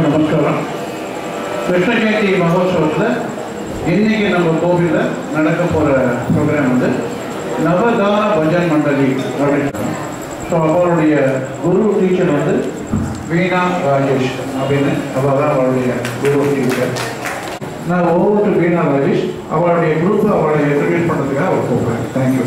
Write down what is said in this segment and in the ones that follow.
எல்லாருக்கும் நமஸ்காரம் கிருஷ்ண ஜெயந்தி மகோத்சவத்தில் இன்னைக்கு நம்ம கோவிலில் நடக்க போகிற ப்ரோக்ராம் வந்து நவகான பஜன் மண்டலி அப்படின்னு ஸோ அவருடைய குரு டீச்சர் வந்து வீணா ராஜேஷ் அப்படின்னு அவள் தான் அவருடைய குரு டீச்சர் நான் ஒவ்வொரு வீணா ராஜேஷ் அவளுடைய குரூப்பை அவளை இன்ட்ரடியூஸ் பண்ணுறதுக்காக அவள் கூப்பிட்றேன் தேங்க்யூ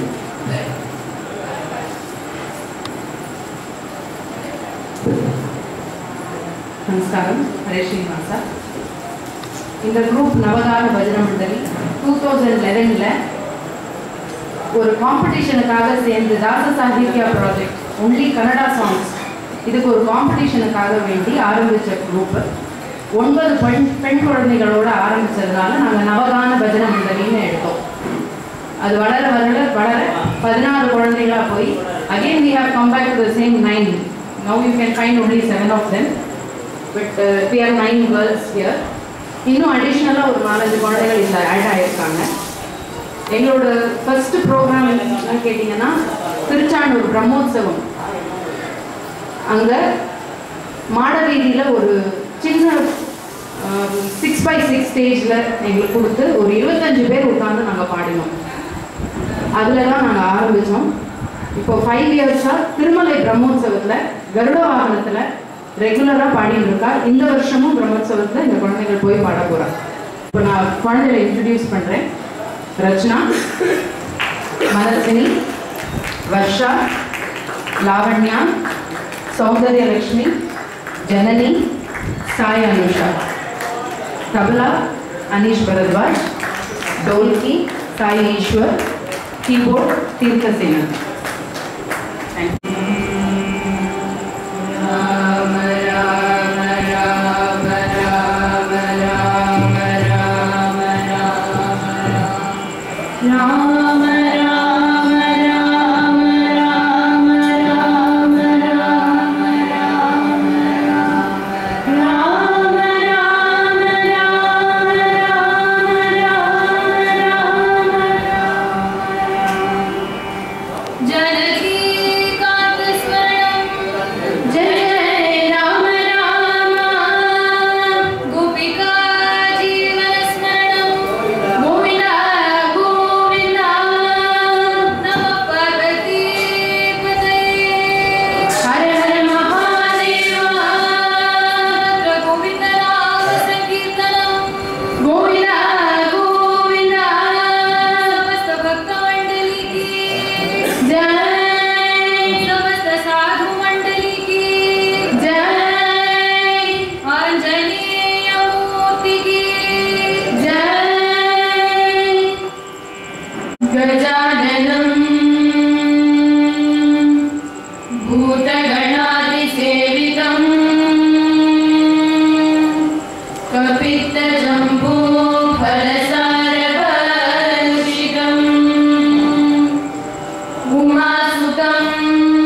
நமஸ்காரம் ஹரே ஸ்ரீனிவாச இந்த group Navagana Bhajana Mandali two thousand லெவனில் ஒரு காம்படிஷனுக்காக சேர்ந்து Dasa Sahitya project only Kannada songs இதுக்கு ஒரு காம்படிஷனுக்காக வேண்டி ஆரம்பித்த குரூப் ஒன்பது பெண் பெண் குழந்தைகளோட ஆரம்பித்ததுனால நாங்கள் நவகான பஜன மண்டலின்னு எடுத்தோம் அது வளர வளர வளர பதினாறு குழந்தைகளா போய் again we have come back to the same nine now you can find only seven of them but uh, we have nine girls here இன்னும் அடிஷ்னலாக ஒரு நாலஞ்சு குழந்தைகள் இந்த ஆட் ஆயிருக்காங்க எங்களோட ஃபர்ஸ்ட் ப்ரோக்ராம் என்னன்னு கேட்டிங்கன்னா திருச்சானூர் பிரம்மோத்சவம் அங்கே மாடவீதியில் ஒரு சின்ன சிக்ஸ் பை சிக்ஸ் ஸ்டேஜில் எங்களுக்கு கொடுத்து ஒரு இருபத்தஞ்சு பேர் உட்காந்து நாங்கள் பாடினோம் அதில் தான் நாங்கள் ஆரம்பித்தோம் இப்போ ஃபைவ் இயர்ஸாக திருமலை பிரம்மோற்சவத்தில் கருட வாகனத்தில் ரெகுலராக பாடிட்டு இருக்கா இந்த வருஷமும் பிரம்மோற்சவத்தில் இந்த குழந்தைகள் போய் பாட போகிறா இப்போ நான் குழந்தைகளை இன்ட்ரடியூஸ் பண்ணுறேன் ரச்சனா மனசினி வர்ஷா லாவண்யா சௌந்தர்யலக்ஷ்மி ஜனனி சாய் அனுஷா तबला अनीश भरद्वाज ढोलकी साई ईश्वर कीबोर्ड तीर्थ सिंह राम राम राम राम राम राम राम राम राम राम राम राम राम राम राम राम राम जनकी कान्तस्मरणं जय राम राम गोपिका जीवनस्मरणं गोविन्द गोविन्द नमः पार्वतीपतये हर हर महादेव तत्र गोविन्दनामसङ्कीर्तनं गोविन्द गोविन्द समस्तभक्तमण्डली की जय समस्त साधुमण्डली की जय आञ्जनेयमूर्ति की जय गजाननम् भूतगणादिसेवितम् कपित्तजम्बू फलसारभक्षितम् उमासुतम्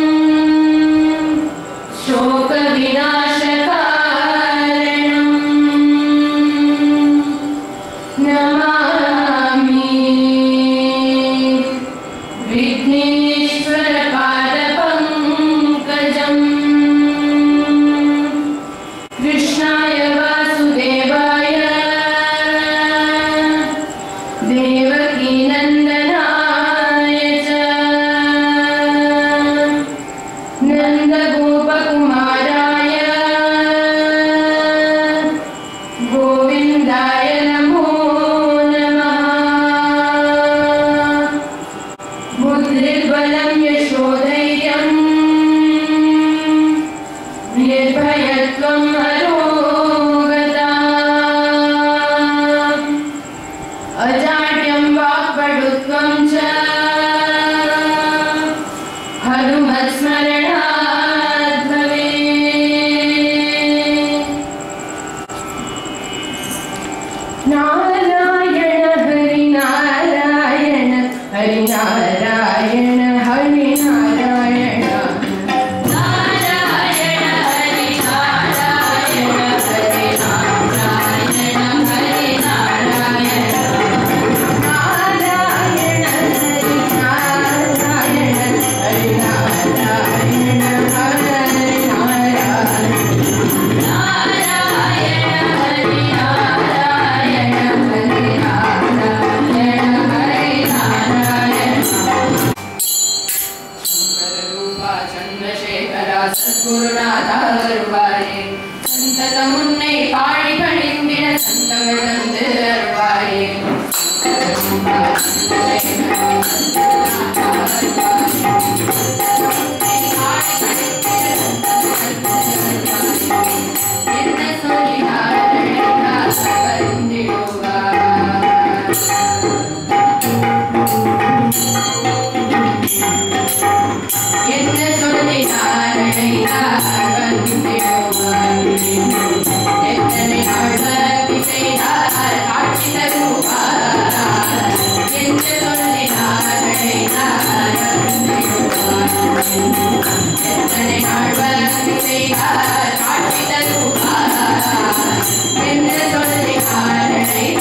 शोकविनाशकारणम् नमामि विघ्नेश्वरपादपङ्कजम् कृष्णाय वासुदेवाय देवकीनन्दनाय च नन्दगोपकुमाराय गोविन्दाय नमो नमः बुद्धिर्बलं यशोधैर्यम् निर्भयत्वम् अरोगता अजाड्यं वाक्पटुत्वं च हनुमत्स्मरणात् भवेत् नारायण हरिनारायण हरिनारायण हरिनारायण नारायण हरि नारायण சத்குருநாதா வருவாயே சந்ததம் உன்னை பாடி பணிந்திட சந்தங்கள் தந்து அருள்வாயே என்ன சொல்லினார் வருந்திடுவார் என்ன சொல்லினார் வந்திடுவார் எத்தனை நாள் பக்தி செய்தார் காட்சி தருவார் என்ன சொல்லினார் எத்தனை நாள் பக்தி செய்தார் காட்சி தருவார் என்ன சொல்லினார்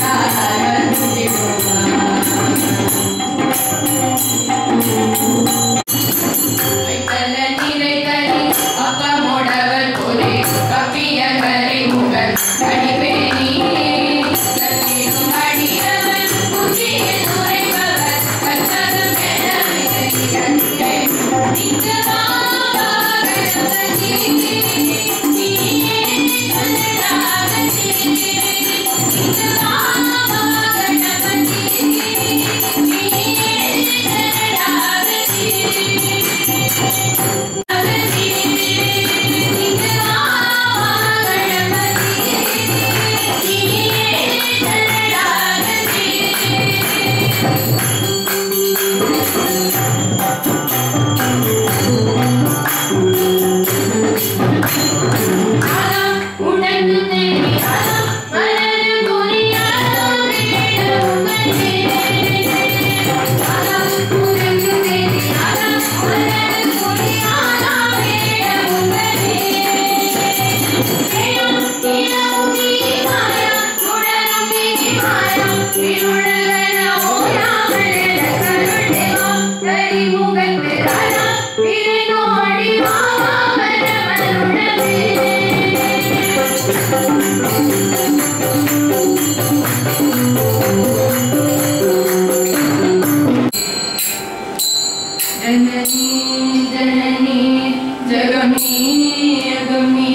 வந்திடுவார் வைத்தல நிலைத்தனி அப்பமோடவர் போலே கப்பிய கரை முகல் கடிபேணி கட்டிடும் அடியவர் குச்சியில் உரைப்பவர் கற்றதும் கிழவிகளே இங்கு மாகணபதி நீயே சொல்லலாகதி இங்கு மாகணபதி நீயே சொல்லலாகதி जननी जननी जगमी अगमी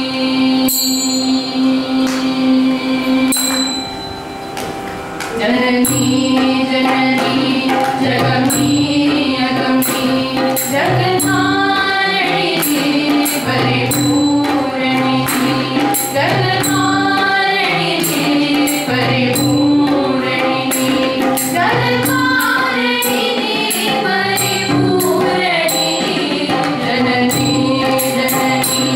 जननी जननी जगमी अगमी जगन्नारणी परिपूरणी जगन्नारणी परिपूरणी जगन्नारणी परिपूरणी जननी जननी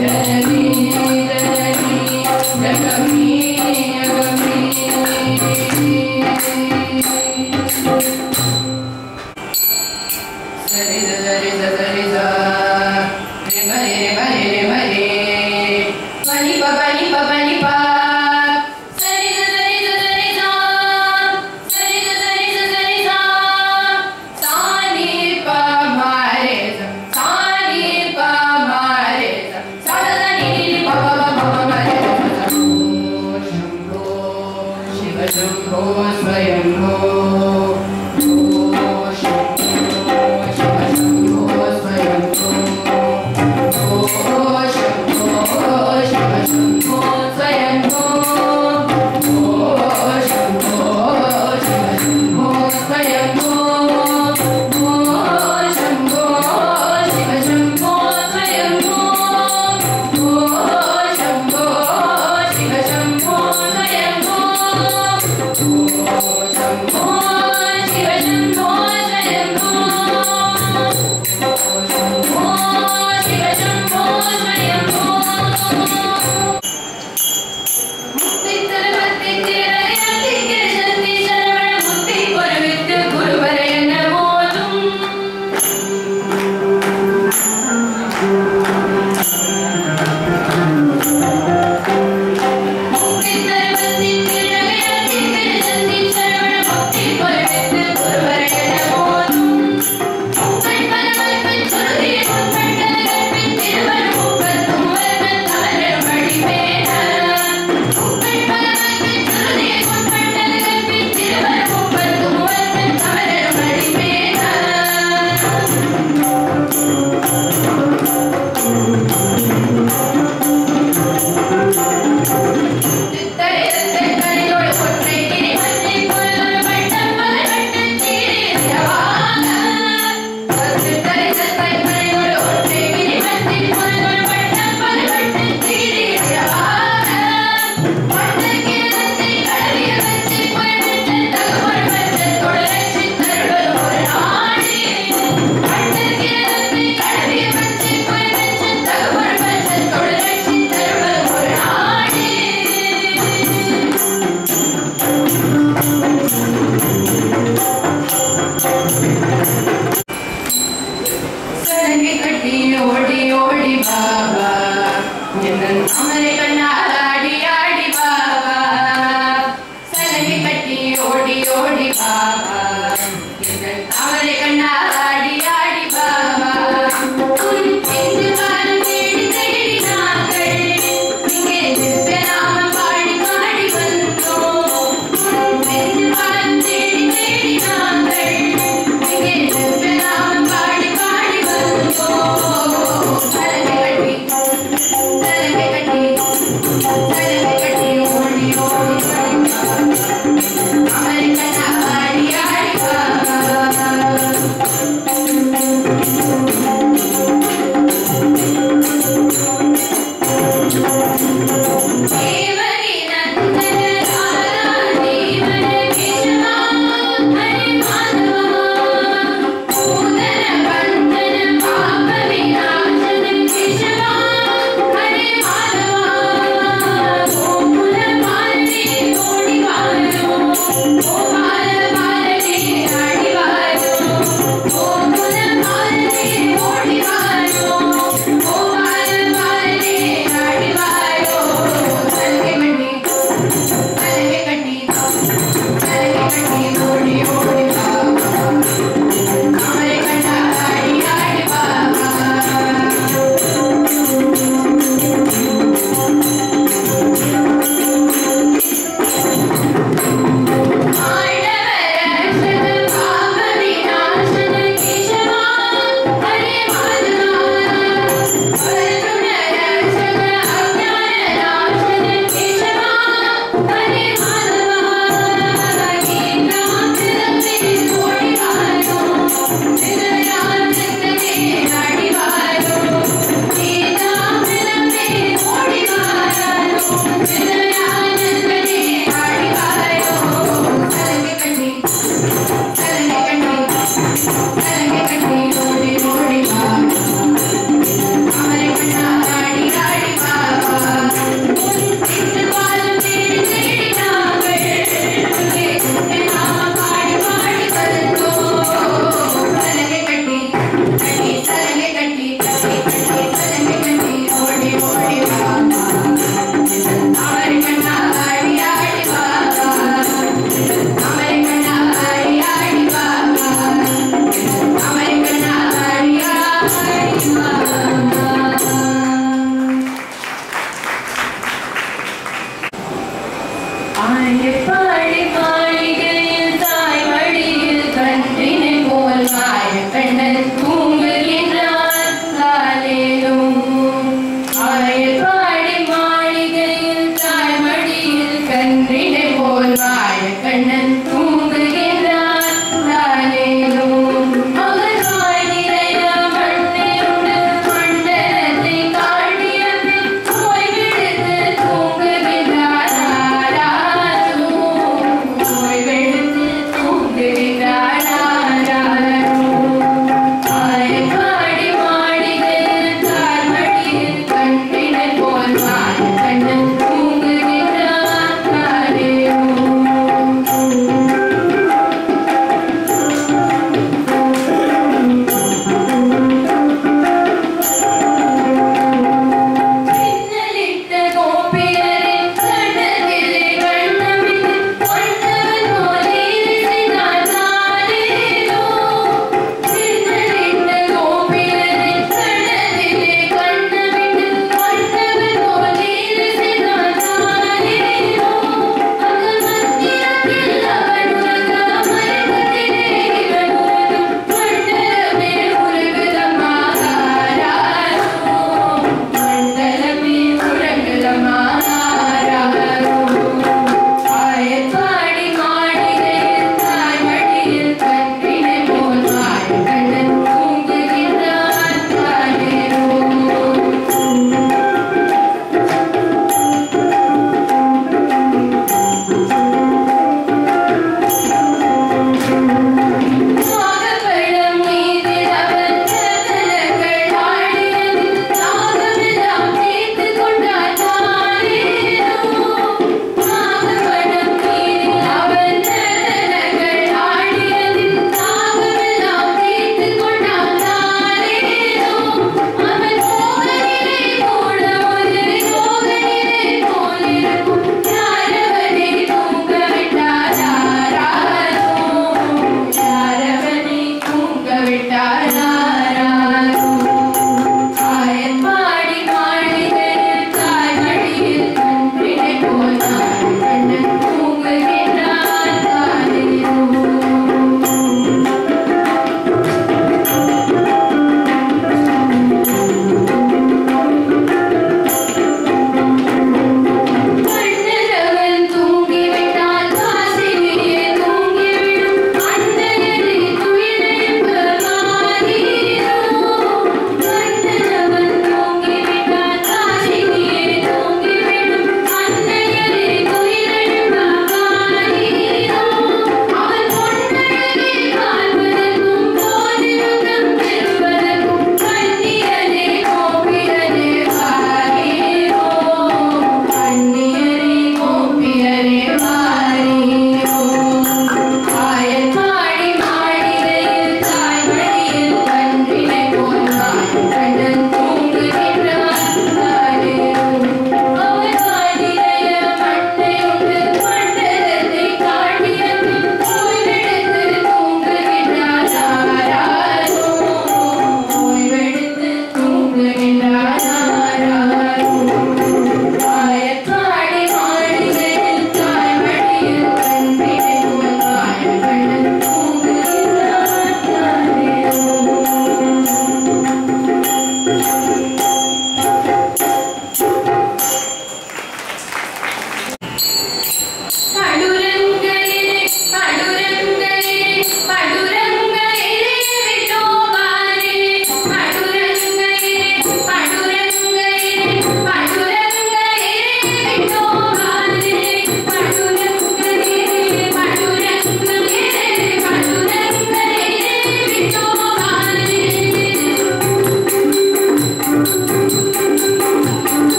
शम्भो स्वयम्भो शम्भो शिव शम्भो स्वयम्भो शम्भो शिव शम्भो स्वयम्भो शम्भो शिव शम्भो स्वयम्भो शम्भो शिव शम्भो स्वयम्भो शम्भो शिव शम्भो स्वयम्भो शम्भो शिव शम्भो स्वयम्भो शम्भो शिव शम्भो स्वयम्भो முக்தி தருவத்தை திரையத்தி கிருஷ்ணத்தி சரவண முக்தி பொருவித்து குருவரை என்ன போதும் முக்தி தருவத்தை திரையத்தி கிருஷ்ணத்தி சரவண முக்தி பொருவித்து குருவரை என்ன போதும் உங்கள் பரமற்பின் சுருதி உட்பட்டது கற்பின் திருவள் மூப்பத்தும் வல்வன் தவறு வழிபேன உங்கள் பரமற்பின் சுருதி உட்பட்டது கற்பின் திருவள் மூப்பத்தும் வல்வன் தவறு வழிபேன தித்தரித்தரியோடு ஒற்றை கிரி மத்தி புல்லொரு வட்டம் மலை வட்டம் சீரியவாக தித்தரித்தரியோடு ஒற்றை கிரி மத்தி புல்லொரு வட்டம் மலை வட்டம் சீரியவாக வட்டக்கிரத்தை கடலிய வச்சு புயலிட்டு தகவல் வச்சு தொடரச்சி தருவது ஒரு நாடி வட்டக்கிரத்தை கடலிய வச்சு புயலிட்டு தகவல் வச்சு தொடரச்சி தருவது ஒரு நாடி சடங்கை கட்டி ஓடி ஓடி பாபா என்ன அமரை கண்ணா